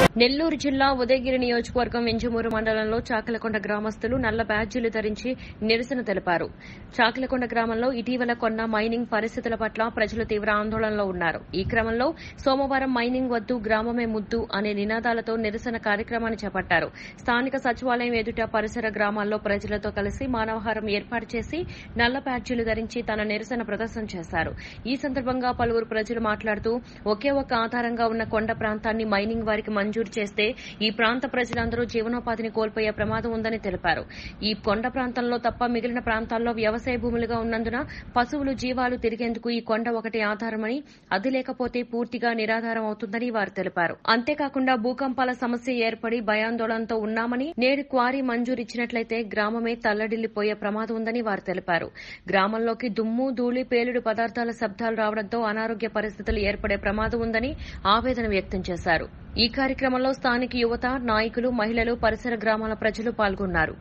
నెల్లూరు జిల్లా ఉదయగిరి నియోజకవర్గం వెంజమూరు మండలంలో చాకలకొండ గ్రామస్తులు నల్ల బ్యాడ్జీలు ధరించి నిరసన తెలిపారు చాకలకొండ గ్రామంలో ఇటీవల కొన్న మైనింగ్ పరిస్థితుల పట్ల ప్రజలు తీవ్ర ఆందోళనలో ఉన్నారు ఈ క్రమంలో సోమవారం మైనింగ్ వద్దు గ్రామమే ముద్దు అనే నినాదాలతో నిరసన కార్యక్రమాన్ని చేపట్టారు స్థానిక సచివాలయం ఎదుట పరిసర గ్రామాల్లో ప్రజలతో కలిసి మానవహారం ఏర్పాటు చేసి నల్ల బ్యాడ్జీలు ధరించి తన నిరసన ప్రదర్శన చేశారు ఈ సందర్భంగా పలువురు ప్రజలు మాట్లాడుతూ ఒకే ఒక్క ఆధారంగా ఉన్న కొండ ప్రాంతాన్ని మైనింగ్ వారికి మంజూరు చేస్తే ఈ ప్రాంత ప్రజలందరూ జీవనోపాధిని కోల్పోయే ప్రమాదం ఉందని తెలిపారు ఈ కొండ ప్రాంతంలో తప్ప మిగిలిన ప్రాంతాల్లో వ్యవసాయ భూములుగా ఉన్నందున పశువులు జీవాలు తిరిగేందుకు ఈ కొండ ఒకటి ఆధారమని అది లేకపోతే పూర్తిగా నిరాధారం అవుతుందని వారు తెలిపారు అంతేకాకుండా భూకంపాల సమస్య ఏర్పడి భయాందోళనతో ఉన్నామని నేడు క్వారీ మంజూరు ఇచ్చినట్లయితే గ్రామమే తల్లడిల్లిపోయే ప్రమాదం ఉందని వారు తెలిపారు గ్రామంలోకి దుమ్ము ధూళి పేలుడు పదార్థాల శబ్దాలు రావడంతో అనారోగ్య పరిస్థితులు ఏర్పడే ప్రమాదం ఉందని ఆవేదన వ్యక్తం చేశారు ఈ కార్యక్రమంలో స్థానిక యువత నాయకులు మహిళలు పరిసర గ్రామాల ప్రజలు పాల్గొన్నారు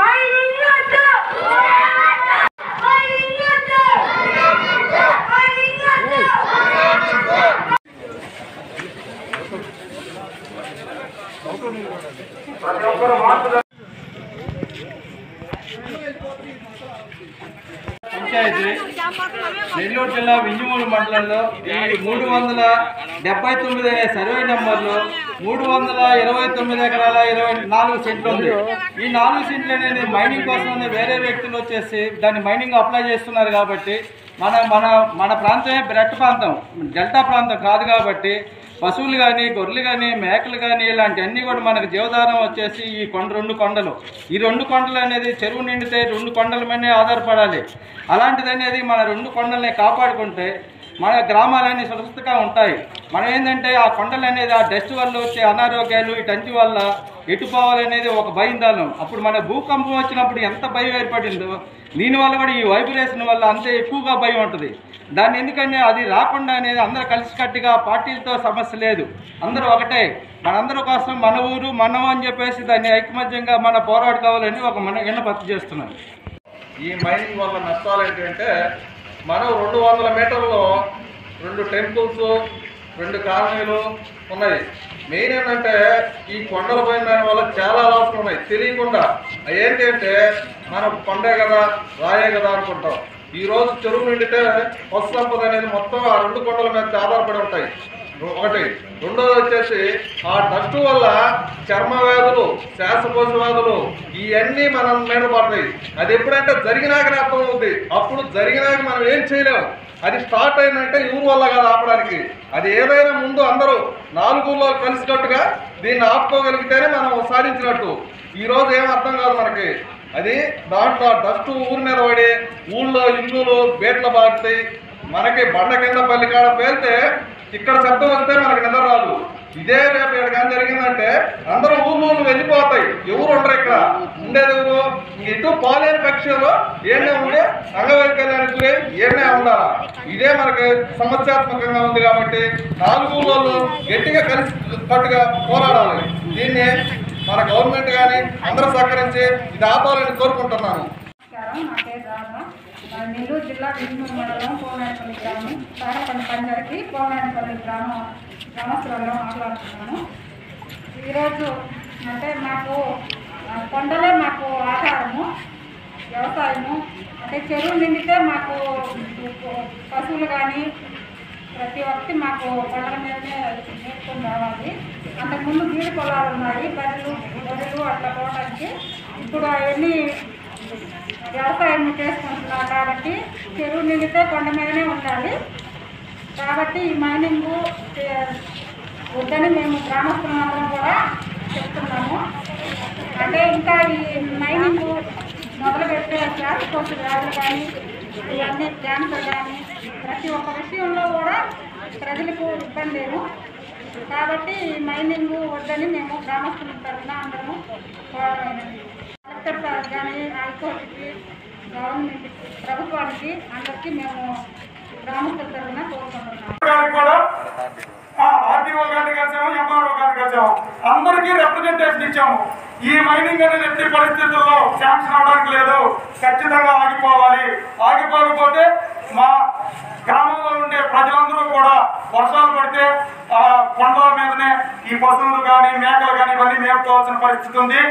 పంచాయతీ నెల్లూరు జిల్లా వింజమూరు మండలంలో ఈ మూడు వందల డెబ్బై తొమ్మిది అనే సర్వే నెంబర్లో మూడు వందల ఇరవై తొమ్మిది ఎకరాల ఇరవై నాలుగు సెంట్లు ఉంది ఈ నాలుగు సెంట్లు అనేది మైనింగ్ కోసం వేరే వ్యక్తులు వచ్చేసి దాన్ని మైనింగ్ అప్లై చేస్తున్నారు కాబట్టి మన మన మన ప్రాంతమే బ్రెడ్ ప్రాంతం డెల్టా ప్రాంతం కాదు కాబట్టి పశువులు కానీ గొర్రెలు కానీ మేకలు కానీ ఇలాంటివన్నీ కూడా మనకు జీవధారం వచ్చేసి ఈ కొండ రెండు కొండలు ఈ రెండు కొండలు అనేది చెరువు నిండితే రెండు కొండల మీదనే ఆధారపడాలి అలాంటిది అనేది మన రెండు కొండల్ని కాపాడుకుంటే మన గ్రామాలన్నీ సురక్షితంగా ఉంటాయి మనం ఏంటంటే ఆ కొండలు అనేది ఆ డస్ట్ వల్ల వచ్చే అనారోగ్యాలు వీటంటి వల్ల ఎటు పోవాలనేది ఒక భయందానం అప్పుడు మన భూకంపం వచ్చినప్పుడు ఎంత భయం ఏర్పడిందో దీనివల్ల కూడా ఈ వైబ్రేషన్ వల్ల అంతే ఎక్కువగా భయం ఉంటుంది దాన్ని ఎందుకంటే అది రాకుండా అనేది అందరూ కలిసికట్టుగా పార్టీలతో సమస్య లేదు అందరూ ఒకటే మనందరి కోసం మన ఊరు మనం అని చెప్పేసి దాన్ని ఐకమత్యంగా మన పోరాడు కావాలని ఒక మన విన్నపత్తి చేస్తున్నాను ఈ మైనింగ్ వల్ల నష్టాలు ఏంటంటే మనం రెండు వందల మీటర్లో రెండు టెంపుల్స్ రెండు కాలనీలు ఉన్నాయి మెయిన్ ఏంటంటే ఈ కొండల పైన దాని వల్ల చాలా లాభాలు ఉన్నాయి తెలియకుండా అవి ఏంటి అంటే మనం కొండే కదా రాయే కదా అనుకుంటాం ఈ రోజు చెరువు నిండితే పశు సంపద అనేది మొత్తం ఆ రెండు కొండల మీద ఆధారపడి ఉంటాయి ఒకటి రెండోది వచ్చేసి ఆ డస్ట్ వల్ల చర్మ వ్యాధులు శ్వాసకోశ వ్యాధులు ఇవన్నీ మనం మీద పడతాయి అది ఎప్పుడంటే జరిగినాకనే అర్థం అవుతుంది అప్పుడు జరిగినాక మనం ఏం చేయలేము అది స్టార్ట్ అయిందంటే ఊరు వల్ల కాదు ఆపడానికి అది ఏదైనా ముందు అందరూ నాలుగులో కలిసికట్టుగా దీన్ని ఆపుకోగలిగితేనే మనం సాధించినట్టు ఈ రోజు ఏం అర్థం కాదు మనకి అది దాంట్లో డస్ట్ ఊరి మీద పడి ఊళ్ళో ఇల్లులు బేట్ల బాగుతాయి మనకి బండ కింద పల్లి కాడ పేలితే ఇక్కడ శబ్దం వస్తే మనకి నిద్ర రాదు ఇదే రేపు ఇక్కడ కానీ జరిగిందంటే అందరూ ఊళ్ళు ఊళ్ళు వెళ్ళిపోతాయి ఎవరు ఉండరు ఇక్కడ ఉండేది ఎవరు ఇంక ఇటు పాలేని పక్షంలో ఏనే ఉండే అంగవైకల్యానికి గురై ఏనే ఉండాలా ఇదే మనకి సమస్యాత్మకంగా ఉంది కాబట్టి నాలుగు ఊళ్ళో గట్టిగా కలిసి కట్టుగా పోరాడాలి దీన్ని మన గవర్నమెంట్ కానీ అందరూ సహకరించి ఇది ఆపాలని కోరుకుంటున్నాను నమస్కారం నా పేరు రాధ ఆ, నెల్లూరు జిల్లా విజయనగరం మండలం కోనాయపల్లి గ్రామం తారపల్లి పంజాకి కోనాయపల్లి గ్రామం గ్రామస్తులలో మాట్లాడుతున్నాను ఈరోజు అంటే మాకు ఆ, కొండలే మాకు ఆధారము వ్యవసాయము అంటే చెరువు నిండితే మాకు పశువులు కానీ ప్రతి ఒక్కటి మాకు కొండల మీదనే నేర్చుకుని రావాలి అంతకుముందు బీడు పొలాలు ఉన్నాయి బర్రెలు గొర్రెలు అట్లా పోవడానికి ఇప్పుడు అవన్నీ వ్యవసాయం చేసుకుంటున్నాం కాబట్టి చెరువు నిండితే కొండ మీదనే ఉండాలి కాబట్టి ఈ మైనింగ్ వద్దని మేము గ్రామస్తులందరం కూడా చెప్తున్నాము అంటే ఇంకా ఈ మైనింగ్ మొదలు పెట్టే శ్వాసకోశ వ్యాధులు కానీ ఇవన్నీ క్యాన్సర్ కానీ ప్రతి ఒక్క విషయంలో కూడా ప్రజలకు ఇబ్బంది లేదు కాబట్టి ఈ మైనింగ్ వద్దని మేము గ్రామస్తుల తరఫున అందరము పోరాడాలి. కలెక్టర్ సార్ కానీ హైకోర్టుకి గవర్నమెంట్ ప్రభుత్వానికి అందరికీ మేము గ్రామస్తుల తరఫున కోరుకుంటున్నాము గారికి కూడా ఆర్టీఓ గారిని కలిసాము ఎంఆర్ఓ గారిని కలిసాము వచ్చాము అందరికీ రిప్రజెంటేషన్ ఇచ్చాము ఈ మైనింగ్ అనేది ఎట్టి పరిస్థితుల్లో శాంక్షన్ అవడానికి లేదు ఖచ్చితంగా ఆగిపోవాలి ఆగిపోకపోతే మా గ్రామంలో ఉండే ప్రజలందరూ కూడా వర్షాలు పడితే ఆ కొండల మీదనే ఈ పశువులు కానీ మేకలు కానీ ఇవన్నీ మేపుకోవాల్సిన పరిస్థితి ఉంది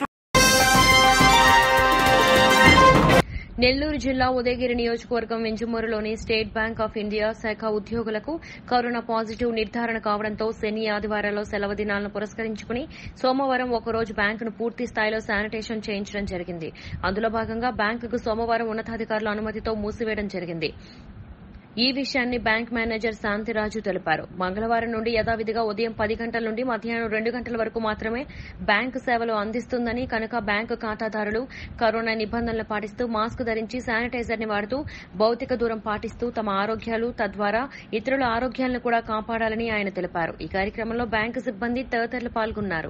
నెల్లూరు జిల్లా ఉదయగిరి నియోజకవర్గం వెంజమూరులోని స్టేట్ బ్యాంక్ ఆఫ్ ఇండియా శాఖ ఉద్యోగులకు కరోనా పాజిటివ్ నిర్ధారణ కావడంతో శని ఆదివారాల్లో సెలవు దినాలను పురస్కరించుకుని సోమవారం ఒకరోజు బ్యాంకును పూర్తి స్థాయిలో శానిటేషన్ చేయించడం జరిగింది అందులో భాగంగా బ్యాంకుకు సోమవారం ఉన్నతాధికారుల అనుమతితో మూసివేయడం జరిగింది ఈ విషయాన్ని బ్యాంక్ మేనేజర్ శాంతిరాజు తెలిపారు మంగళవారం నుండి యథావిధిగా ఉదయం పది గంటల నుండి మధ్యాహ్నం రెండు గంటల వరకు మాత్రమే బ్యాంకు సేవలు అందిస్తుందని కనుక బ్యాంకు ఖాతాదారులు కరోనా నిబంధనలు పాటిస్తూ మాస్క్ ధరించి శానిటైజర్ ని వాడుతూ భౌతిక దూరం పాటిస్తూ తమ ఆరోగ్యాలు తద్వారా ఇతరుల ఆరోగ్యాలను కూడా కాపాడాలని ఆయన తెలిపారు ఈ కార్యక్రమంలో బ్యాంకు సిబ్బంది తదితరులు పాల్గొన్నారు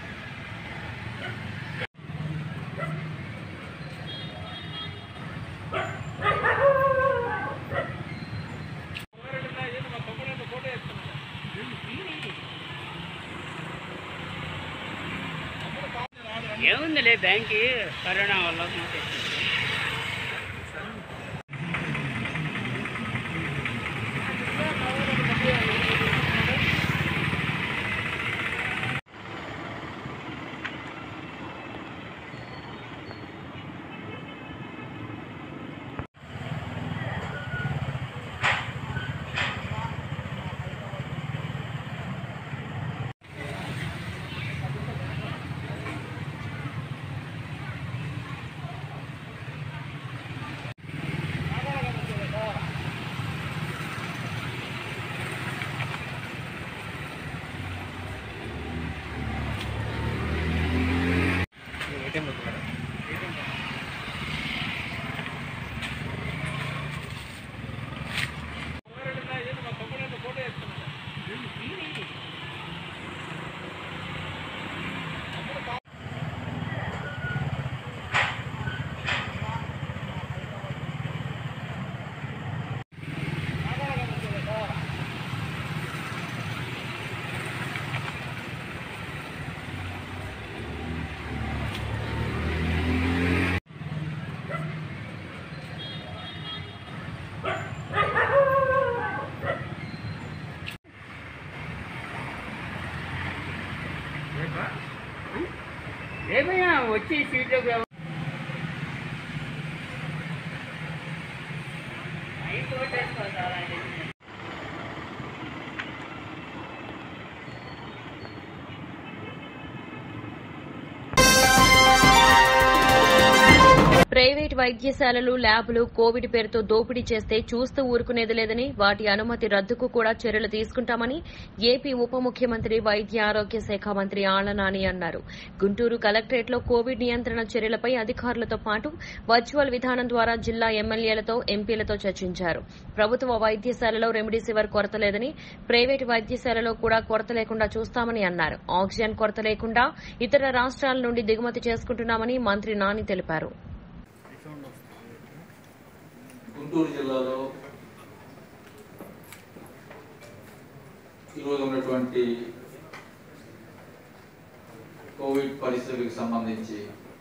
ఏముందిలే బ్యాంక్ కరోనా వల్ల మూసేసింది. ఏమయ్యా వచ్చి సీట్లోకి ఎవ- ప్రైవేట్ వైద్యశాలలు ల్యాబ్లు కోవిడ్ పేరుతో దోపిడీ చేస్తే చూస్తూ ఊరుకునేది లేదని వాటి అనుమతి రద్దుకు కూడా చర్యలు తీసుకుంటామని ఏపీ ఉప ముఖ్యమంత్రి వైద్య ఆరోగ్య శాఖ మంత్రి ఆళ్ల నాని అన్నారు గుంటూరు కలెక్టరేట్లో కోవిడ్ నియంత్రణ చర్యలపై అధికారులతో పాటు వర్చువల్ విధానం ద్వారా జిల్లా ఎమ్మెల్యేలతో ఎంపీలతో చర్చించారు ప్రభుత్వ వైద్యశాలలో రెమ్డెసివిర్ కొరత లేదని ప్రైవేట్ వైద్యశాలలో కూడా కొరత లేకుండా చూస్తామని అన్నారు ఆక్సిజన్ కొరత లేకుండా ఇతర రాష్ట్రాల నుండి దిగుమతి చేసుకుంటున్నామని మంత్రి నాని తెలిపారు గుంటూరు జిల్లాలో ఈరోజు ఉన్నటువంటి కోవిడ్ పరిస్థితులకు సంబంధించి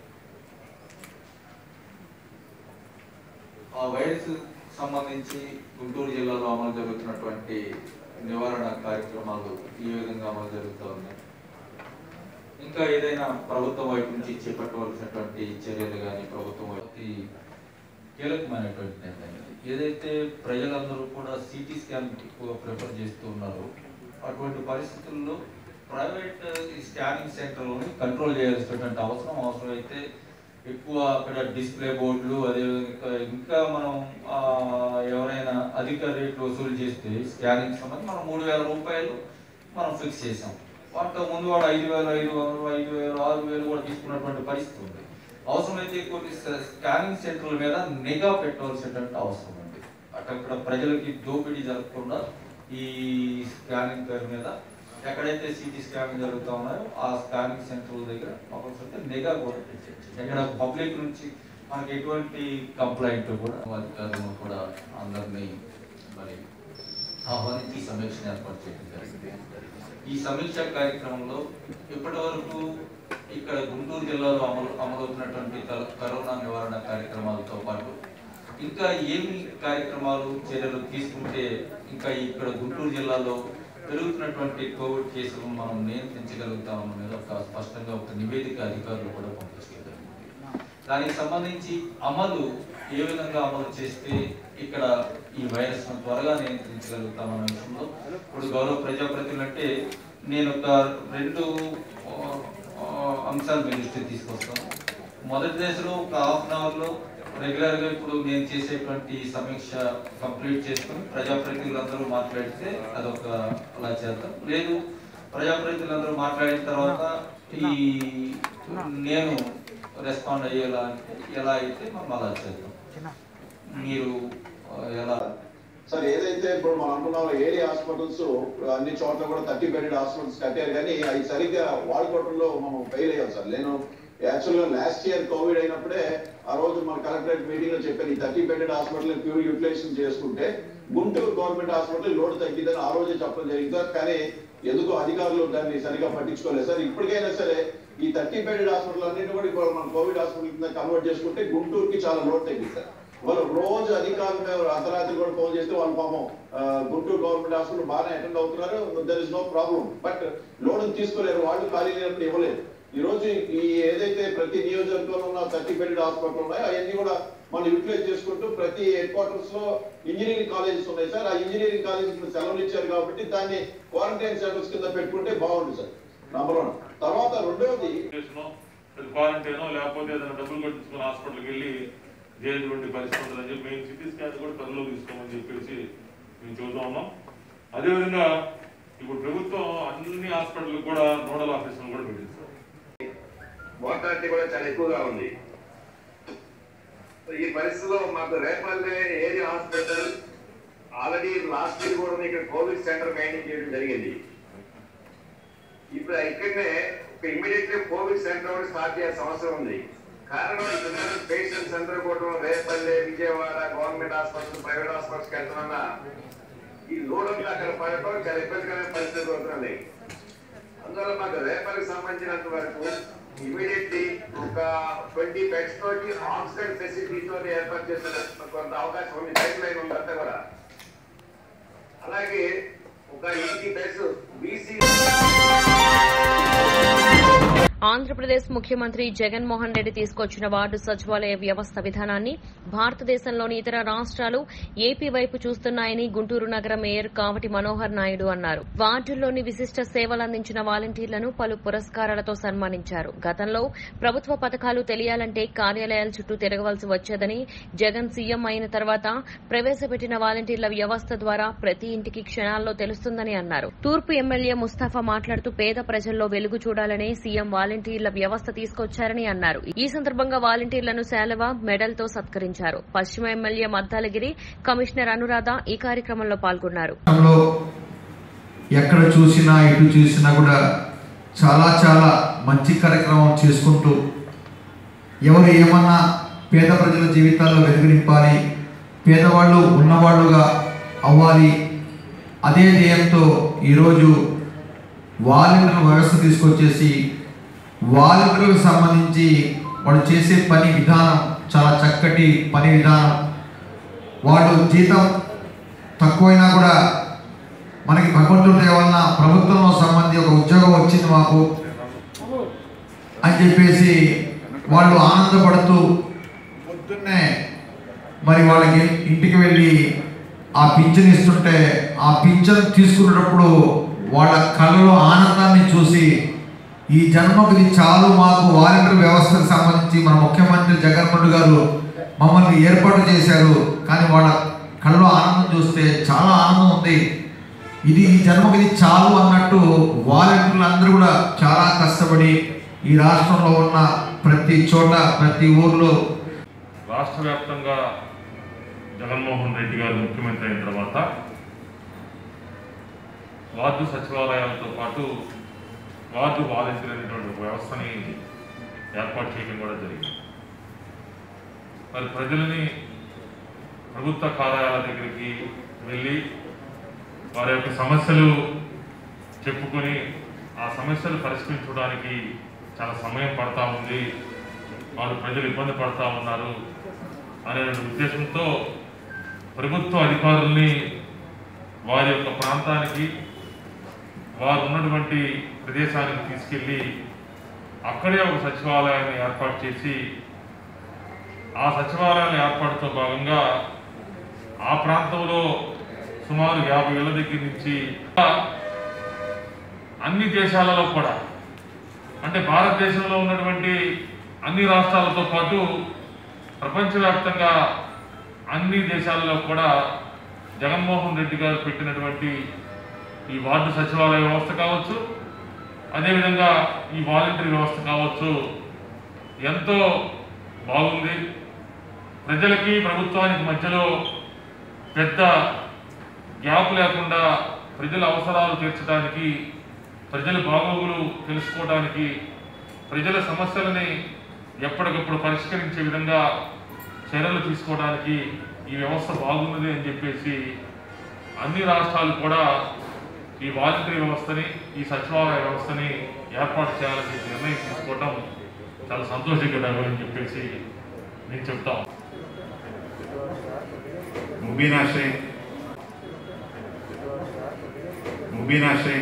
ఆ వైరస్ సంబంధించి గుంటూరు జిల్లాలో అమలు జరుగుతున్నటువంటి నివారణ కార్యక్రమాలు ఈ విధంగా అమలు జరుగుతూ ఉన్నాయి ఇంకా ఏదైనా ప్రభుత్వం వైపు నుంచి చేపట్టవలసినటువంటి చర్యలు కానీ ప్రభుత్వం వైపు కీలకమైనటువంటి నిర్ణయం ఇది. ఏదైతే ప్రజలందరూ కూడా సిటీ స్కాన్ ఎక్కువ ప్రిఫర్ చేస్తూ ఉన్నారో అటువంటి పరిస్థితుల్లో ప్రైవేట్ ఈ స్కానింగ్ సెంటర్లను కంట్రోల్ చేయాల్సినటువంటి అవసరం అవసరమైతే ఎక్కువ అక్కడ డిస్ప్లే బోర్డులు అదే ఇంకా ఇంకా మనం ఆ, ఎవరైనా అధిక రేట్లు వసూలు చేస్తే స్కానింగ్ సంబంధించి మనం మూడు వేల రూపాయలు మనం ఫిక్స్ చేసాం వాటితో ముందు వాడు ఐదు వేలు ఐదు వందలు ఐదు వేలు ఆరు వేలు కూడా తీసుకున్నటువంటి పరిస్థితి ఉంది అవసరమైతే కొన్ని స- స్కానింగ్ సెంటర్ల మీద నిఘా పెట్టవలసినటువంటి అవసరం ఉంది అక్కడ ప్రజలకి దోపిడీ జరగకుండా ఈ స్కానింగ్ పేరు మీద ఎక్కడైతే సిటీ స్కానింగ్ జరుగుతా ఉన్నాయో ఆ స్కానింగ్ సెంటర్ల దగ్గర అవసరమైతే నిఘా కూడా పెట్టచ్చు ఎక్కడ పబ్లిక్ నుంచి మనకి ఎటువంటి కంప్లైంట్ కూడా అధికారులను కూడా అందరినీ మరి ఆహ్వానించి సమీక్షను ఏర్పాటు చేయడం జరిగింది ఈ సమీక్ష కార్యక్రమంలో ఇప్పటి వరకు ఇక్కడ గుంటూరు జిల్లాలో అమలు అమలవుతున్నటువంటి కర- కరోనా నివారణ కార్యక్రమాలతో పాటు ఇంకా ఏమి కార్యక్రమాలు చర్యలు తీసుకుంటే ఇంకా ఇక్కడ గుంటూరు జిల్లాలో పెరుగుతున్నటువంటి కోవిడ్ కేసులను మనం నియంత్రించగలుగుతాం అన్న మీద ఒక స్పష్టంగా ఒక నివేదిక అధికారులు కూడా పంపించగలిగారు దానికి సంబంధించి అమలు ఏ విధంగా అమలు చేస్తే ఇక్కడ ఈ వైరస్ త్వరగా నియంత్రించగలుగుతాం అన్న విషయంలో ఇప్పుడు గౌరవ ప్రజాప్రతినిధులు అంటే నేను ఒక రెండు ఆ, ఆ, అంశాలు మీ దృష్టికి తీసుకొస్తాను మొదటి దశలో ఒక హాఫ్ అన్ అవర్లో రెగ్యులర్గా ఇప్పుడు నేను చేసేటువంటి సమీక్ష కంప్లీట్ చేసుకుని ప్రజాప్రతినిధులందరూ మాట్లాడితే అదొక అలా చేద్దాం లేదు ప్రజాప్రతినిధులందరూ మాట్లాడిన తర్వాత ఈ నేను రెస్పాండ్ అయ్యేలా ఎలా అయితే మనం అలా చేద్దాం మీరు ఆ, ఎలా సార్ ఏదైతే ఇప్పుడు మనం అనుకున్నాం ఏరియా హాస్పిటల్స్ అన్ని చోట్ల కూడా థర్టీ బెడెడ్ హాస్పిటల్స్ కట్టారు కానీ అవి సరిగ్గా వాడుకోవడంలో మనం ఫెయిల్ అయ్యాం సార్ నేను యాక్చువల్ గా లాస్ట్ ఇయర్ కోవిడ్ అయినప్పుడే ఆ రోజు మన కలెక్టరేట్ మీటింగ్ లో చెప్పాను ఈ thirty bedded hospital pure utilisation చేసుకుంటే గుంటూరు గవర్నమెంట్ హాస్పిటల్ లోడ్ తగ్గిద్దని ఆ రోజే చెప్పడం జరిగింది సార్ కానీ ఎందుకో అధికారులు దాన్ని సరిగా పట్టించుకోలేదు సార్ ఇప్పటికైనా సరే ఈ థర్టీ బెడెడ్ హాస్పిటల్ అన్నింటి కూడా ఇప్పుడు మనం కోవిడ్ హాస్పిటల్ కింద కన్వర్ట్ చేసుకుంటే గుంటూరుకి చాలా లోడ్ తగ్గింది సార్ వాళ్ళు రోజు అధికారులు అర్ధరాత్రి కూడా ఫోన్ చేస్తే వాళ్ళు పాపం ఆ, గుంటూరు గవర్నమెంట్ హాస్పిటల్ బాగానే అటెండ్ అవుతున్నారు there is no problem but loan తీసుకోలేరు వాళ్ళు ఖాళీ లేనప్పుడు ఇవ్వలేదు ఈ రోజు ఈ ఏదైతే ప్రతి నియోజకవర్గంలో ఉన్న థర్టీ బెడెడ్ హాస్పిటల్ ఉన్నాయో అవన్నీ కూడా మనం యూటిలైజ్ చేసుకుంటూ ప్రతి హెడ్ క్వార్టర్స్ లో ఇంజనీరింగ్ కాలేజెస్ ఉన్నాయి సార్ ఆ ఇంజనీరింగ్ కాలేజెస్ సెలవులు ఇచ్చారు కాబట్టి దాన్ని క్వారంటైన్ సెంటర్స్ కింద పెట్టుకుంటే బాగుంటుంది సార్ నంబర్ వన్ తర్వాత రెండవది క్వారంటైన్ లేకపోతే ఏదైనా డబ్బులు కట్టించుకుని హాస్పిటల్కి వెళ్ళి చేసేటువంటి పరిస్థితి ఉంటుందని చెప్పి మేము సిటీ స్కాన్ కూడా పరిలో తీసుకోమని చెప్పేసి మేము చూద్దాం ఉన్నాం అదేవిధంగా ఇప్పుడు ప్రభుత్వం అన్ని హాస్పిటల్ కూడా నోడల్ ఆఫీసులు కూడా పెట్టింది సార్ మోర్టాలిటీ కూడా చాలా ఎక్కువగా ఉంది సో ఈ పరిస్థితిలో మాకు Repalle area hospital already last year కూడా ఇక్కడ కోవిడ్ సెంటర్ మెయింటైన్ చేయడం జరిగింది ఇప్పుడు ఇక్కడనే ఒక ఇమీడియట్ కోవిడ్ సెంటర్ కూడా స్టార్ట్ చేయాల్సిన అవసరం ఉంది కారణం ఇక్కడ పేషెంట్స్ అందరూ కూడా Repalle Vijayawada government hospital private హాస్పిటల్స్కి వెళ్తున్నా ఈ లోడ్ అంతా అక్కడ పడటం చాలా ఇబ్బందికరమైన పరిస్థితులు అవుతుంది అందువల్ల మాకు రేపల్లికి సంబంధించినంత వరకు ఇమీడియట్లీ ఒక ట్వంటీ బెడ్స్ తోటి ఆక్సిజన్ ఫెసిలిటీ తోటి ఏర్పాటు చేసిన కొంత అవకాశం ఉంది పైప్ లైన్ ఉందంతా కూడా అలాగే ఒక ఎయిటీ బెడ్స్ బీసీ ఆంధ్రప్రదేశ్ ముఖ్యమంత్రి జగన్మోహన్ రెడ్డి తీసుకొచ్చిన వార్డు సచివాలయ వ్యవస్థ విధానాన్ని భారతదేశంలోని ఇతర రాష్ట్రాలు ఏపీ వైపు చూస్తున్నాయని గుంటూరు నగర మేయర్ కావటి మనోహర్ నాయుడు అన్నారు వార్డుల్లోని విశిష్ట సేవలందించిన వాలంటీర్లను పలు పురస్కారాలతో సన్మానించారు గతంలో ప్రభుత్వ పథకాలు తెలియాలంటే కార్యాలయాల చుట్టూ తిరగవలసి వచ్చేదని జగన్ సీఎం అయిన తర్వాత ప్రవేశపెట్టిన వాలంటీర్ల వ్యవస్థ ద్వారా ప్రతి ఇంటికి క్షణాల్లో తెలుస్తుందని అన్నారు తూర్పు ఎమ్మెల్యే ముస్తాఫా మాట్లాడుతూ పేద ప్రజల్లో వెలుగు చూడాలనే సీఎం వాలంటీర్ల వ్యవస్థ తీసుకొచ్చారని అన్నారు ఈ సందర్భంగా వాలంటీర్లను శాలవ మెడల్తో సత్కరించారు పశ్చిమ ఎమ్మెల్యే మద్దాలగిరి కమిషనర్ అనురాధ ఈ కార్యక్రమంలో పాల్గొన్నారు రాష్ట్రంలో ఎక్కడ చూసినా ఎటు చూసినా కూడా చాలా చాలా మంచి కార్యక్రమం చేసుకుంటూ ఎవరు ఏమన్నా పేద ప్రజల జీవితాల్లో వెలుగు నింపాలి పేదవాళ్ళు ఉన్నవాళ్ళుగా అవ్వాలి అదే ధ్యేయంతో ఈరోజు వాలంటీర్ వ్యవస్థ తీసుకొచ్చేసి వాలంటీర్లకు సంబంధించి వాళ్ళు చేసే పని విధానం చాలా చక్కటి పని విధానం వాళ్ళు జీతం తక్కువైనా కూడా మనకి భగవంతుడి దయ వలన ప్రభుత్వంలో సంబంధించి ఒక ఉద్యోగం వచ్చింది మాకు అని చెప్పేసి వాళ్ళు ఆనందపడుతూ పొద్దున్నే మరి వాళ్ళకి ఇంటికి వెళ్ళి ఆ పింఛన్ ఇస్తుంటే ఆ పింఛన్ తీసుకునేటప్పుడు వాళ్ళ కళ్ళలో ఆనందాన్ని చూసి ఈ జన్మకు ఇది చాలు మాకు వాలంటీర్ వ్యవస్థకు సంబంధించి మన ముఖ్యమంత్రి జగన్మోహన్ గారు మమ్మల్ని ఏర్పాటు చేశారు కానీ వాళ్ళ కళ్ళలో ఆనందం చూస్తే చాలా ఆనందం ఉంది ఇది ఈ జన్మకు ఇది చాలు అన్నట్టు వాలంటీర్లు అందరూ కూడా చాలా కష్టపడి ఈ రాష్ట్రంలో ఉన్న ప్రతి చోట ప్రతి ఊర్లో రాష్ట్ర వ్యాప్తంగా జగన్మోహన్ రెడ్డి గారు ముఖ్యమంత్రి అయిన తర్వాత వార్డు సచివాలయాలతో పాటు వార్డు వాలంటీర్ అనేటువంటి ఒక వ్యవస్థని ఏర్పాటు చేయడం కూడా జరిగింది మరి ప్రజలని ప్రభుత్వ కార్యాలయాల దగ్గరికి వెళ్ళి వారి యొక్క సమస్యలు చెప్పుకొని ఆ సమస్యలు పరిష్కరించడానికి చాలా సమయం పడతా ఉంది వారు ప్రజలు ఇబ్బంది పడతా ఉన్నారు అనే ఉద్దేశంతో ప్రభుత్వ అధికారుల్ని వారి యొక్క ప్రాంతానికి వారు ఉన్నటువంటి ప్రదేశానికి తీసుకెళ్ళి అక్కడే ఒక సచివాలయాన్ని ఏర్పాటు చేసి ఆ సచివాలయాల ఏర్పాటుతో భాగంగా ఆ ప్రాంతంలో సుమారు యాభై ఏళ్ళ దగ్గర నుంచి అన్ని దేశాలలో కూడా అంటే భారతదేశంలో ఉన్నటువంటి అన్ని రాష్ట్రాలతో పాటు ప్రపంచవ్యాప్తంగా అన్ని దేశాలలో కూడా జగన్మోహన్ రెడ్డి గారు పెట్టినటువంటి ఈ వార్డు సచివాలయ వ్యవస్థ కావచ్చు అదేవిధంగా ఈ వాలంటరీ వ్యవస్థ కావచ్చు ఎంతో బాగుంది ప్రజలకి ప్రభుత్వానికి మధ్యలో పెద్ద గ్యాప్ లేకుండా ప్రజల అవసరాలు తీర్చడానికి ప్రజల బాగోగులు తెలుసుకోవడానికి ప్రజల సమస్యలని ఎప్పటికప్పుడు పరిష్కరించే విధంగా చర్యలు తీసుకోవడానికి ఈ వ్యవస్థ బాగున్నది అని చెప్పేసి అన్ని రాష్ట్రాలు కూడా ఈ వాలంటరీ వ్యవస్థని ఈ సచివాలయ వ్యవస్థని ఏర్పాటు చేయాలని చెప్పి నిర్ణయం తీసుకోవడం చాలా సంతోషకరం అని చెప్పేసి నేను చెప్తాం मुबीना शेख मुबीना शेख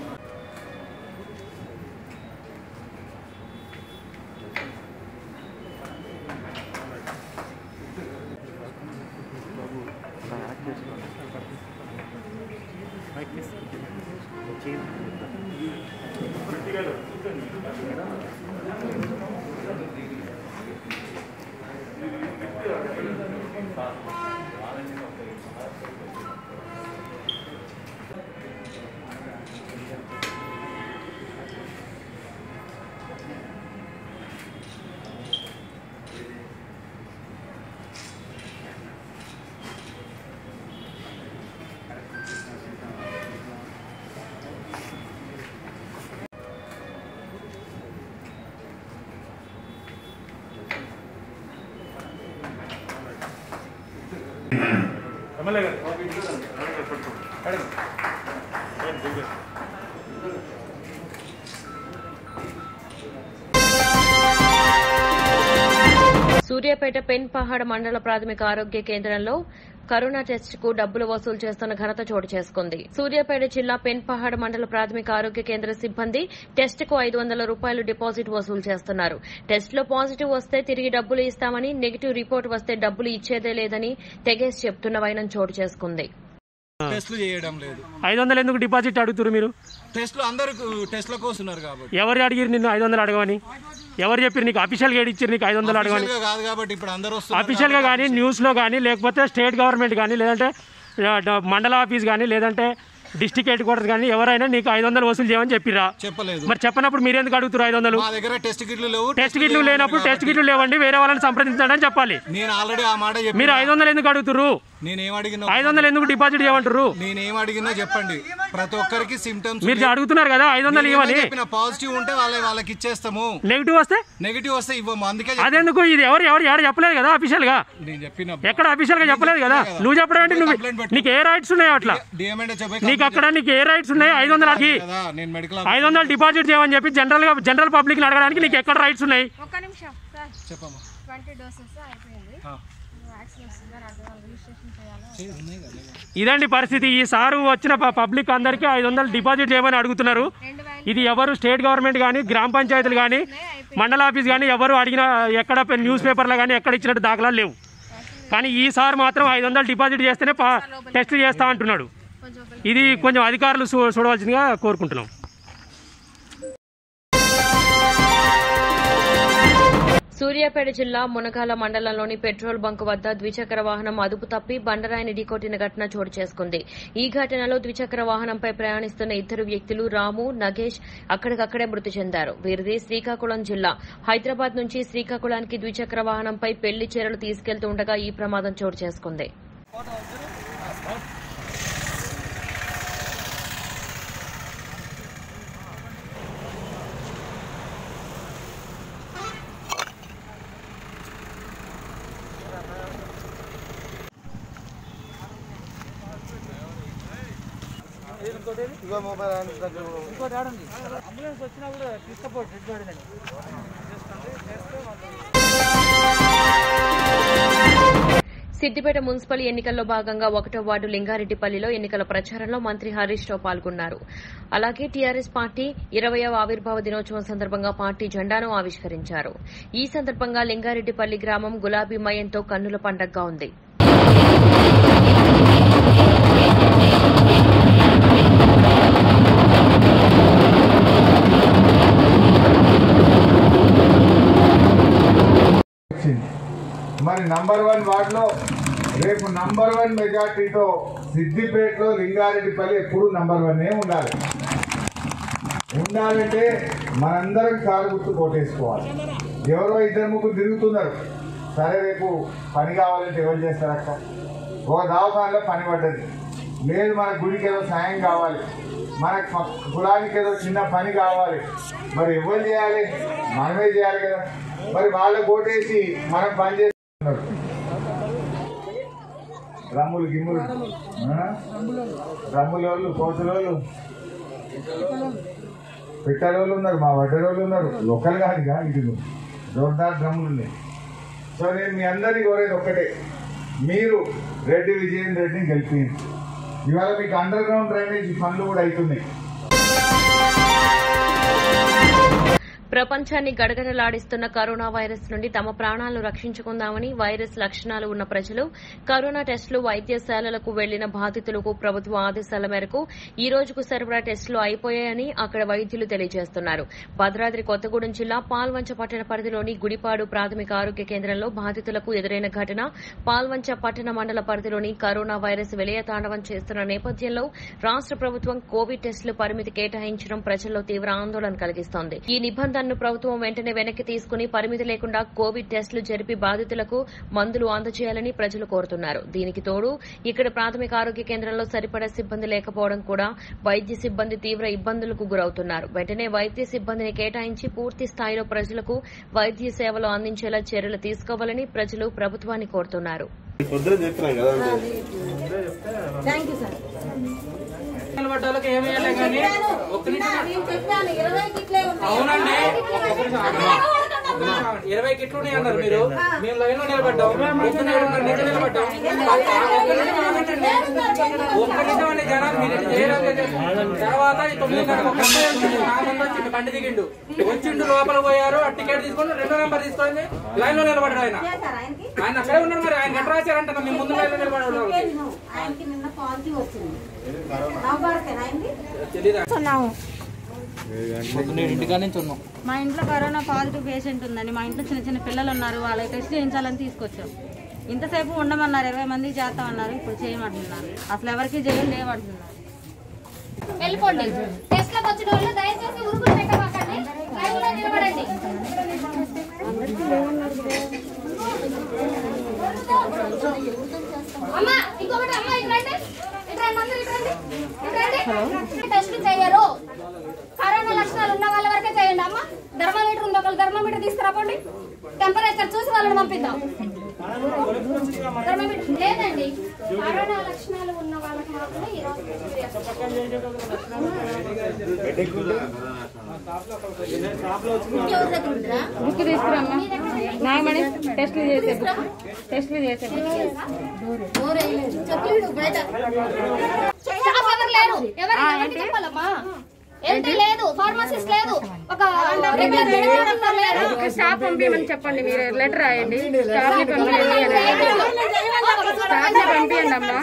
సూర్యాపేట పెన్ పహాడ్ మండల ప్రాథమిక ఆరోగ్య కేంద్రంలో కరోనా టెస్ట్ కు డబ్బులు వసూలు చేస్తున్న ఘనత చోటు చేసుకుంది సూర్యాపేట జిల్లా పెన్ పహాడ్ మండల ప్రాథమిక ఆరోగ్య కేంద్ర సిబ్బంది టెస్ట్ కు ఐదు వందల రూపాయలు డిపాజిట్ వసూలు చేస్తున్నారు టెస్ట్ లో పాజిటివ్ వస్తే తిరిగి డబ్బులు ఇస్తామని నెగిటివ్ రిపోర్ట్ వస్తే డబ్బులు ఇచ్చేదే లేదని తెగేసి చెప్తున్న వైనం చోటు చేసుకుంది టెస్ట్లు చేయడం లేదు ఐదు వందలు ఎందుకు డిపాజిట్ అడుగుతున్నారు మీరు టెస్ట్లు అందరు టెస్ట్లకు వస్తున్నారు కాబట్టి ఎవరు అడిగిరు నిన్ను ఐదు వందలు అడగమని ఎవరు చెప్పారు నీకు అఫీషియల్ గా ఇచ్చారు నీకు ఐదు వందలు అడగమని Official గా కాదు కాబట్టి ఇప్పుడు అందరూ వస్తున్నారు అఫీషియల్ గా కానీ న్యూస్ లో కానీ లేకపోతే స్టేట్ గవర్నమెంట్ కానీ లేదంటే ఆ, డ- మండల ఆఫీస్ కానీ లేదంటే డిస్టిక్ హెడ్ క్వార్టర్స్ కానీ ఎవరైనా నీకు ఐదు వందలు వసూలు చేయమని చెప్పిరా చెప్పలేదు మరి చెప్పనప్పుడు మీరు ఎందుకు అడుగుతారు ఐదు వందలు మా దగ్గర టెస్ట్ కిట్లు లేవు టెస్ట్ కిట్లు లేనప్పుడు టెస్ట్ కిట్లు లేవండి వేరే వాళ్ళని సంప్రదించండి అని చెప్పాలి నేను ఆల్రెడీ ఆ మాట చెప్పి మీరు ఐదు వందలు ఎందుకు అడుగుతురు నేనేం అడిగినా ఐదు వందలు ఎందుకు డిపాజిట్ చేయమంటారు నేనేం అడిగినా చెప్పండి ప్రతి ఒక్కరికి సిమ్టమ్స్ మీరు అడుగుతున్నారు కదా ఐదు వందలు ఇవ్వని చెప్పిన పాజిటివ్ ఉంటే వాళ్ళ వాళ్ళకి ఇచ్చేస్తాము నెగిటివ్ వస్తే నెగిటివ్ వస్తే ఇవ్వము అందుకే చెప్పిన. అదెందుకు ఇది ఎవరు ఎవరు ఎవరు చెప్పలేదు కదా అఫీషియల్ గా నేను చెప్పిన ఎక్కడ అఫీషియల్ గా చెప్పలేదు కదా నువ్వు చెప్పడం ఏంటి నువ్వు నీకు ఏ రైట్స్ ఉన్నాయి అట్లా డిఎంఎండే చెప్పి నీకు అక్కడ నీకు ఏ రైట్స్ ఉన్నాయి ఐదు వందల కదా నేను మెడికల్ ఐదు వందలు డిపాజిట్ చేయమని చెప్పి జనరల్ గా జనరల్ పబ్లిక్ అడగడానికి నీకు ఎక్కడ రైట్స్ ఉన్నాయి ఒక్క నిమిషం సార్ చెప్పమ్మా ట్వంటీ డోసెస్ అయిపోయింది వ్యాక్సిన్ వస్తుందని అర్థం రిజిస్ట్రేషన్ చేయాలి ఇదండి పరిస్థితి ఈ సారు వచ్చిన ప- పబ్లిక్ అందరికీ ఐదు వందలు డిపాజిట్ చేయమని అడుగుతున్నారు ఇది ఎవరు స్టేట్ గవర్నమెంట్ కానీ గ్రామ పంచాయతీలు కానీ మండల ఆఫీస్ కానీ ఎవరు అడిగిన ఎక్కడ పె- న్యూస్ పేపర్లో కానీ ఎక్కడ ఇచ్చినట్టు దాఖలాలు లేవు కానీ ఈ సార్ మాత్రం ఐదు వందలు డిపాజిట్ చేస్తేనే ప- టెస్ట్ చేస్తా అంటున్నాడు ఇది కొంచెం అధికారులు చూ- చూడవలసిందిగా కోరుకుంటున్నాం సూర్యాపేట జిల్లా మునగాల మండలంలోని పెట్రోల్ బంక్ వద్ద ద్విచక్ర వాహనం అదుపు తప్పి బండరాయిని ఢీకొట్టిన ఘటన చోటు చేసుకుంది ఈ ఘటనలో ద్విచక్ర వాహనంపై ప్రయాణిస్తున్న ఇద్దరు వ్యక్తులు రాము నగేష్ అక్కడికక్కడే మృతి చెందారు వీరిది శ్రీకాకుళం జిల్లా హైదరాబాద్ నుంచి శ్రీకాకుళానికి ద్విచక్ర వాహనంపై పెళ్లి చీరలు తీసుకెళ్తూ ఉండగా ఈ ప్రమాదం చోటు చేసుకుంది ఇగో మొబైల్ ఇంకోటి ఆడండి అంబులెన్స్ వచ్చినా కూడా తీసుకపోయి డెడ్ బాడీ సిద్దిపేట మున్సిపల్ ఎన్నికల్లో భాగంగా ఒకటో వార్డు లింగారెడ్డిపల్లిలో ఎన్నికల ప్రచారంలో మంత్రి హరీష్ రావు పాల్గొన్నారు అలాగే టీఆర్ఎస్ పార్టీ ఇరవయవ ఆవిర్భావ దినోత్సవం సందర్భంగా పార్టీ జెండాను ఆవిష్కరించారు ఈ సందర్భంగా లింగారెడ్డిపల్లి గ్రామం గులాబీమయంతో కన్నుల పండగగా ఉంది మరి నంబర్ వన్ వార్డులో రేపు నంబర్ వన్ మెజార్టీతో సిద్దిపేటలో లింగారెడ్డిపల్లి ఎప్పుడు నంబర్ వన్ ఉండాలి ఉండాలంటే మనందరం కారు గుర్తు కోటేసుకోవాలి ఎవరో ఇద్దరు ముగ్గురు తిరుగుతున్నారు సరే రేపు పని కావాలంటే ఎవరు చేస్తారు అక్క ఒక దవాఖానలో పని పడ్డది లేదు మన గుడికి ఏదో సాయం కావాలి మన ప- కులానికి ఏదో చిన్న పని కావాలి మరి ఎవరు చేయాలి మనమే చేయాలి కదా మరి వాళ్ళకి ఓటేసి మనం పని చేస్తున్నారు రమ్ములు గిమ్ములు ఆ? రమ్ములోళ్ళు కోతులోళ్ళు పెట్టలోళ్ళు ఉన్నారు మా వడ్డరోళ్ళు ఉన్నారు లోకల్ కాదుగా ఇది జోర్దార్ డ్రమ్ములు ఉన్నాయి సో నేను మీ అందరినీ కోరేది ఒక్కటే మీరు రెడ్డి విజయన్ రెడ్డిని గెలిపింది ఇవాళ మీకు అండర్ గ్రౌండ్ డ్రైనేజ్ పనులు కూడా అవుతున్నాయి ప్రపంచాన్ని గడగడలాడిస్తున్న కరోనా వైరస్ నుండి తమ ప్రాణాలను రక్షించుకుందామని వైరస్ లక్షణాలు ఉన్న ప్రజలు కరోనా టెస్టులు వైద్యశాలలకు వెళ్లిన బాధితులకు ప్రభుత్వ ఆదేశాల మేరకు ఈ రోజుకు సరిపడా టెస్టులు అయిపోయాయని అక్కడ వైద్యులు తెలియజేస్తున్నారు భద్రాద్రి కొత్తగూడెం జిల్లా పాల్వంచ పట్టణ పరిధిలోని గుడిపాడు ప్రాథమిక ఆరోగ్య కేంద్రంలో బాధితులకు ఎదురైన ఘటన పాల్వంచ పట్టణ మండల పరిధిలోని కరోనా వైరస్ విలయతాండవం చేస్తున్న నేపథ్యంలో రాష్ట ప్రభుత్వం కోవిడ్ టెస్టులు పరిమితి కేటాయించడం ప్రజల్లో తీవ్ర ఆందోళన కలిగిస్తోంది ఈ నిబంధనను ప్రభుత్వం వెంటనే వెనక్కి తీసుకుని పరిమితి లేకుండా కోవిడ్ టెస్టులు జరిపి బాధితులకు మందులు అందజేయాలని ప్రజలు కోరుతున్నారు దీనికి తోడు ఇక్కడ ప్రాథమిక ఆరోగ్య కేంద్రంలో సరిపడా సిబ్బంది లేకపోవడం కూడా వైద్య సిబ్బంది తీవ్ర ఇబ్బందులకు గురవుతున్నారు వెంటనే వైద్య సిబ్బందిని కేటాయించి పూర్తి స్థాయిలో ప్రజలకు వైద్య సేవలు అందించేలా చర్యలు తీసుకోవాలని ప్రజలు ప్రభుత్వాన్ని కోరుతున్నారు పొద్దున చెప్పినాం కదా థ్యాంక్ యూ సార్ నిలబడ్డ వాళ్ళకి ఏమి వేయలే కానీ ఒక్క నిమిషం అవునండి ఇరవై కిట్లు ఉన్నాయి అన్నారు మీరు మేము లైన్ లో నిలబడ్డాం పొద్దున ఏడున్నర నుంచి నిలబడ్డాం ఒక్క నిమిషం ఆగండి. ఒక్క నిమిషం అండి జనాలు మీరు ఇటు చేయడానికి లేదు. తర్వాత ఈ తొమ్మిదిన్నర ఒక అబ్బాయి వచ్చిండు నా ముందు వచ్చిండు బండి దిగిండు వచ్చిండు లోపల పోయారు ఆ టికెట్ తీసుకొని రెండో నెంబర్ తీసుకొని లైన్ లో నిలబడ్డాడు ఆయన ఆయన అక్కడే ఉన్నారు మరి ఆయన ఎట్లా రాశారంట మీ ముందు లైన్ లో నిలబడాడు ఆయనకి నిన్న పాజిటివ్ వచ్చింది నవ్వారికేనా ఆయనకి తెలీదా ఉన్నాము ఇంటికాడ నుంచి ఉన్నాం మా ఇంట్లో కరోనా పాజిటివ్ పేషెంట్ ఉందండి మా ఇంట్లో చిన్న చిన్న పిల్లలు ఉన్నారు వాళ్ళకి టెస్ట్ చేయించాలని తీసుకొచ్చాం ఇంతసేపు ఉండమన్నారు ఇరవై మందికి చేస్తామన్నారు ఇప్పుడు చేయమంటున్నారు అసలు ఎవరికి చేయం లేవంటున్నారు వెళ్ళిపోండి టెస్ట్ లకు వచ్చిన వాళ్ళు దయచేసి ఉరుకులు పెట్టమాకండి లైన్ లో నిలబడండి అమ్మా ఇంకొకటి అమ్మా ఇటు రండి ఇటు రండి అందరూ ఇటు రండి ఇటు రండి టెస్ట్ చేయరు కరోనా లక్షణాలు ఉన్న వాళ్ళ వరకే చేయండి అమ్మా థర్మామీటర్ ఉంది ఒకళ్ళు థర్మామీటర్ తీసుకురాపోండి టెంపరేచర్ చూసి వాళ్ళని పంపిద్దాం థర్మామీటర్ లేదండి కరోనా లక్షణాలు ఉన్న వాళ్ళకి మాత్రమే ఈ రోజు టెస్ట్ బుక్ తీసుకురమ్మా నాగమణి టెస్ట్లు చేసే బుక్ టెస్ట్లు చేసే చెప్పలేడు బయట స్టాఫ్ ఎవరు లేరు ఎవరు ఎవరికి చెప్పాలమ్మా ఏంటి లేదు ఫార్మసిస్ట్ లేదు ఒక రెగ్యులర్ మెడికల్ డాక్టర్ లేరు స్టాఫ్ పంపించమని చెప్పండి మీరు లెటర్ రాయండి స్టాఫ్ ని పంపించండి స్టాఫ్ ని పంపించండి అమ్మా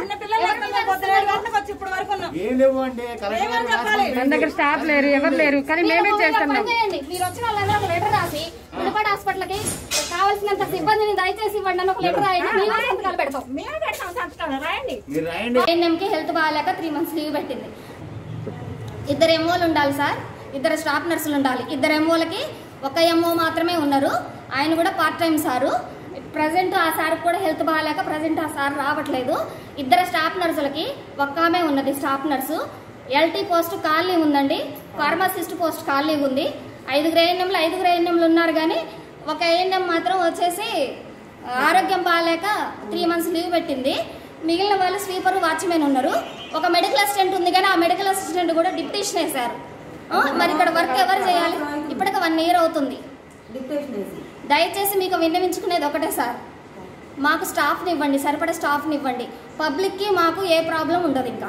ఏం లేవు అంటే మన దగ్గర స్టాఫ్ లేరు ఎవరు లేరు కానీ మేమే చేస్తున్నాం పని చేయండి మీరు వచ్చిన వాళ్ళందరూ ఒక లెటర్ రాసి వినపడ హాస్పిటల్ కి కావాల్సినంత సిబ్బందిని దయచేసి ఇవ్వండి అని ఒక లెటర్ రాయండి మేము సంతకాలు పెడతాం మేము పెడతాం సంతకాలు రాయండి మీరు రాయండి ఏఎన్ఎంకి హెల్త్ బాగాలేక త్రీ మంత్స్ లీవ్ పెట్టింది ఇద్దరు ఎంఓలు ఉండాలి సార్ ఇద్దరు స్టాఫ్ నర్సులు ఉండాలి ఇద్దరు ఎంఓలకి ఒక ఎంఓ మాత్రమే ఉన్నారు ఆయన కూడా పార్ట్ టైం సారు ప్రజెంట్ ఆ సార్ కూడా హెల్త్ బాగాలేక ప్రజెంట్ ఆ సార్ రావట్లేదు ఇద్దరు స్టాఫ్ నర్సులకి ఒక్క ఆమె ఉన్నది స్టాఫ్ నర్సు ఎల్టీ పోస్ట్ ఖాళీ ఉందండి ఫార్మసిస్ట్ పోస్ట్ ఖాళీ ఉంది ఐదుగురు ఏఎన్ఎంలు ఐదుగురు ఏఎన్ఎంలు ఉన్నారు కానీ ఒక ఏఎన్ఎం మాత్రం వచ్చేసి ఆరోగ్యం బాగాలేక త్రీ మంత్స్ లీవ్ పెట్టింది మిగిలిన వాళ్ళు స్వీపర్ వాచ్మెన్ ఉన్నారు ఒక మెడికల్ అసిస్టెంట్ ఉంది కానీ ఆ మెడికల్ అసిస్టెంట్ కూడా డిప్యూషన్ వేశారు ఆ, మరి ఇక్కడ వర్క్ ఎవరు చేయాలి ఇప్పటికి వన్ ఇయర్ అవుతుంది దయచేసి మీకు విన్నవించుకునేది ఒకటే సార్ మాకు స్టాఫ్ని ఇవ్వండి సరిపడే స్టాఫ్ని ఇవ్వండి పబ్లిక్కి మాకు ఏ ప్రాబ్లం ఉండదు ఇంకా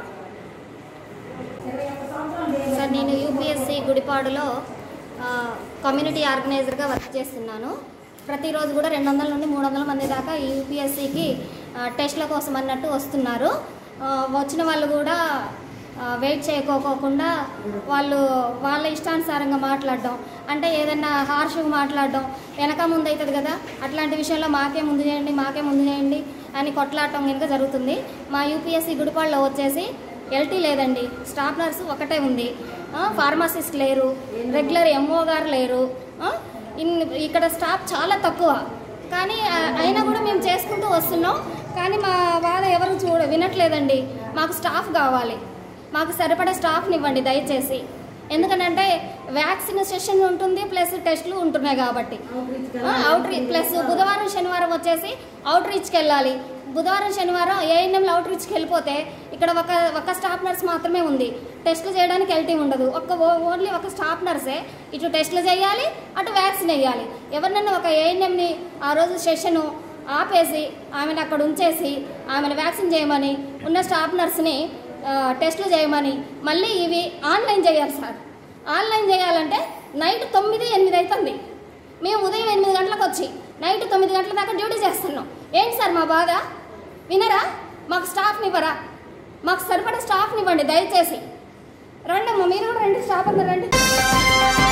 సార్ నేను యూపీఎస్సి గుడిపాడులో ఆ, కమ్యూనిటీ ఆర్గనైజర్గా వర్క్ చేస్తున్నాను ప్రతిరోజు కూడా రెండు వందల నుండి మూడు వందల మంది దాకా ఈ యూపీఎస్సికి ఆ, టెస్ట్ల కోసం అన్నట్టు వస్తున్నారు ఆ, వచ్చిన వాళ్ళు కూడా ఆ, వెయిట్ చేయకోకుండా వాళ్ళు వాళ్ళ ఇష్టానుసారంగా మాట్లాడడం అంటే ఏదైనా హార్ష్గా మాట్లాడడం వెనక ముందు అవుతుంది కదా అట్లాంటి విషయంలో మాకే ముందు చేయండి మాకే ముందు చేయండి అని కొట్లాడటం కనుక జరుగుతుంది మా యూపీఎస్సి గుడిపాడులో వచ్చేసి ఎల్టీ లేదండి స్టాఫ్ నర్సు ఒకటే ఉంది ఆ, ఫార్మసిస్ట్ లేరు రెగ్యులర్ ఎంఓ గారు లేరు ఆ, ఇన్- ఇక్కడ స్టాఫ్ చాలా తక్కువ కానీ ఆ, అయినా కూడా మేము చేసుకుంటూ వస్తున్నాం కానీ మా బాధ ఎవరు చూడ వినట్లేదండి మాకు స్టాఫ్ కావాలి మాకు సరిపడే స్టాఫ్ని ఇవ్వండి దయచేసి ఎందుకంటే వ్యాక్సిన్ సెషన్ ఉంటుంది ప్లస్ టెస్టులు ఉంటున్నాయి కాబట్టి అవుట్ రీచ్ ప్లస్ బుధవారం శనివారం వచ్చేసి అవుట్ రీచ్కి వెళ్ళాలి బుధవారం శనివారం ఏఎన్ఎంలో అవుట్ రీచ్కి వెళ్ళిపోతే ఇక్కడ ఒక ఒక స్టాఫ్ నర్స్ మాత్రమే ఉంది టెస్టులు చేయడానికి ఎల్టీ ఉండదు ఒక్క ఓ- ఓన్లీ ఒక స్టాఫ్ నర్సే ఇటు టెస్టులు చేయాలి అటు వ్యాక్సిన్ వేయాలి ఎవరినన్నా ఒక ఏఎన్ఎంని ఆ రోజు సెషను ఆపేసి ఆమెను అక్కడ ఉంచేసి ఆమెను వ్యాక్సిన్ చేయమని ఉన్న స్టాఫ్ నర్స్ని ఆ, టెస్టులు చేయమని మళ్ళీ ఇవి ఆన్లైన్ చేయాలి సార్ ఆన్లైన్ చేయాలంటే నైట్ తొమ్మిది ఎనిమిది అవుతుంది మేము ఉదయం ఎనిమిది గంటలకు వచ్చి నైట్ తొమ్మిది గంటల దాకా డ్యూటీ చేస్తున్నాం ఏంటి సార్ మా బాధ వినరా మాకు స్టాఫ్ని ఇవ్వరా మాకు సరిపడే స్టాఫ్ని ఇవ్వండి దయచేసి రండి అమ్మా మీరు కూడా రండి స్టాఫ్ అందరు రండి